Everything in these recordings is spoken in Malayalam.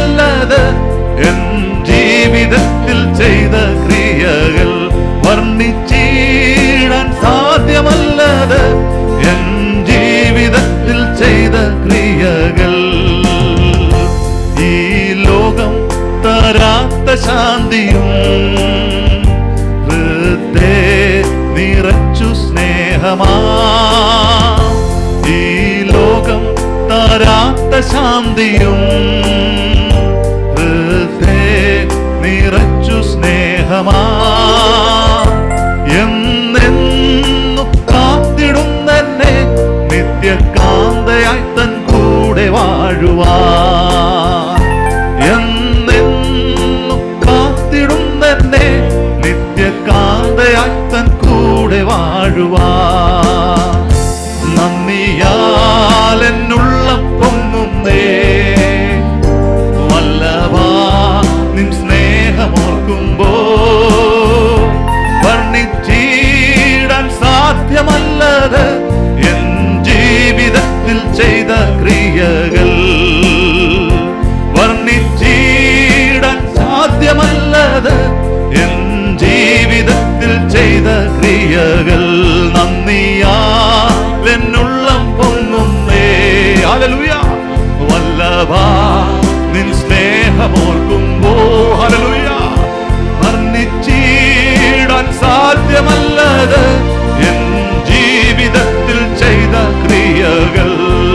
സാധ്യമല്ലത് എൻ ജീവിതത്തിൽ ചെയ്ത ക്രിയകൾ വർണ്ണിച്ചിടാൻ സാധ്യമല്ലത് എൻ ജീവിതത്തിൽ ചെയ്ത ക്രിയകൾ ഈ ലോകം തരാത്ത ശാന്തിയും ഹൃദേ നിറച്ചു സ്നേഹമാ ഈ ലോകം തരാത്ത ശാന്തിയും ഹൃദേ നിറച്ചു സ്നേഹമാ എന്നെന്നു കാത്തിടുന്നെന്നെ നിത്യകാന്തയായി തൻ കൂടെ വാഴുവാ എന്നെന്നു കാത്തിടുന്നെന്നെ നിത്യകാന്തയായി തൻ കൂടെ വാഴുവാ നന്ദിയാൽ എന്നുള്ള പൊങ്ങുന്നേ വല്ലവാ നിൻ സ്നേഹമോർക്കുമ്പോ വർണ്ണിച്ചിടാൻ സാധ്യമല്ലത് എൻ ജീവിതത്തിൽ ചെയ്ത ക്രിയകൾ വർണ്ണിച്ചിടാൻ സാധ്യമല്ലത് എൻ ജീവിതത്തിൽ ചെയ്ത ക്രിയകൾ നന്ദിയാൽ എന്നുള്ളം പൊങ്ങുന്നേ ഹല്ലേലൂയ വല്ലഭാ നിൻ സ്നേഹമോർക്കുമ്പോ ഹല്ലേലൂയ വർണ്ണിച്ചിടാൻ സാധ്യമല്ലത് എൻ ജീവിതത്തിൽ ചെയ്ത ക്രിയകൾ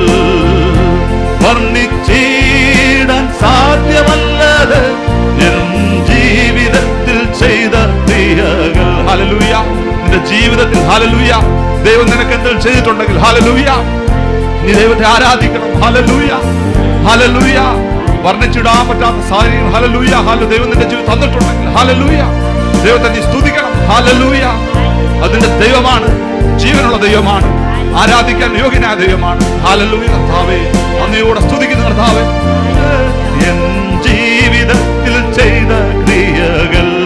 വർണ്ണിച്ചിടാൻ സാധ്യമല്ലത് എൻ ജീവിതത്തിൽ ചെയ്ത ക്രിയകൾ ഹല്ലേലൂയ നിന്റെ ജീവിതത്തിൽ ഹല്ലേലൂയ ദൈവം നിനക്ക് എന്തെങ്കിലും ചെയ്തിട്ടുണ്ടെങ്കിൽ ഹല്ലേലൂയ നീ ദൈവത്തെ ആരാധിക്കണം ഹല്ലേലൂയ ഹല്ലേലൂയ വർണ്ണിച്ചിടാൻ പറ്റാത്ത സാഹചര്യം ഹല്ലേലൂയ ഹല്ലേലൂയ ദൈവം നിന്റെ ജീവിതം തന്നിട്ടുണ്ടെങ്കിൽ ഹല്ലേലൂയ ദൈവത്തെ നീ സ്തുതിക്കണം ഹല്ലേലൂയ അതിന്റെ ദൈവമാണ് ജീവനുള്ള ദൈവമാണ് ആരാധിക്കാൻ യോഗ്യനായ ദൈവമാണ് ഹല്ലേലൂയ കർത്താവേ നന്ദിയോടെ സ്തുതിക്കുന്ന കർത്താവേ എൻ ജീവിതത്തിൽ ചെയ്ത ക്രിയകൾ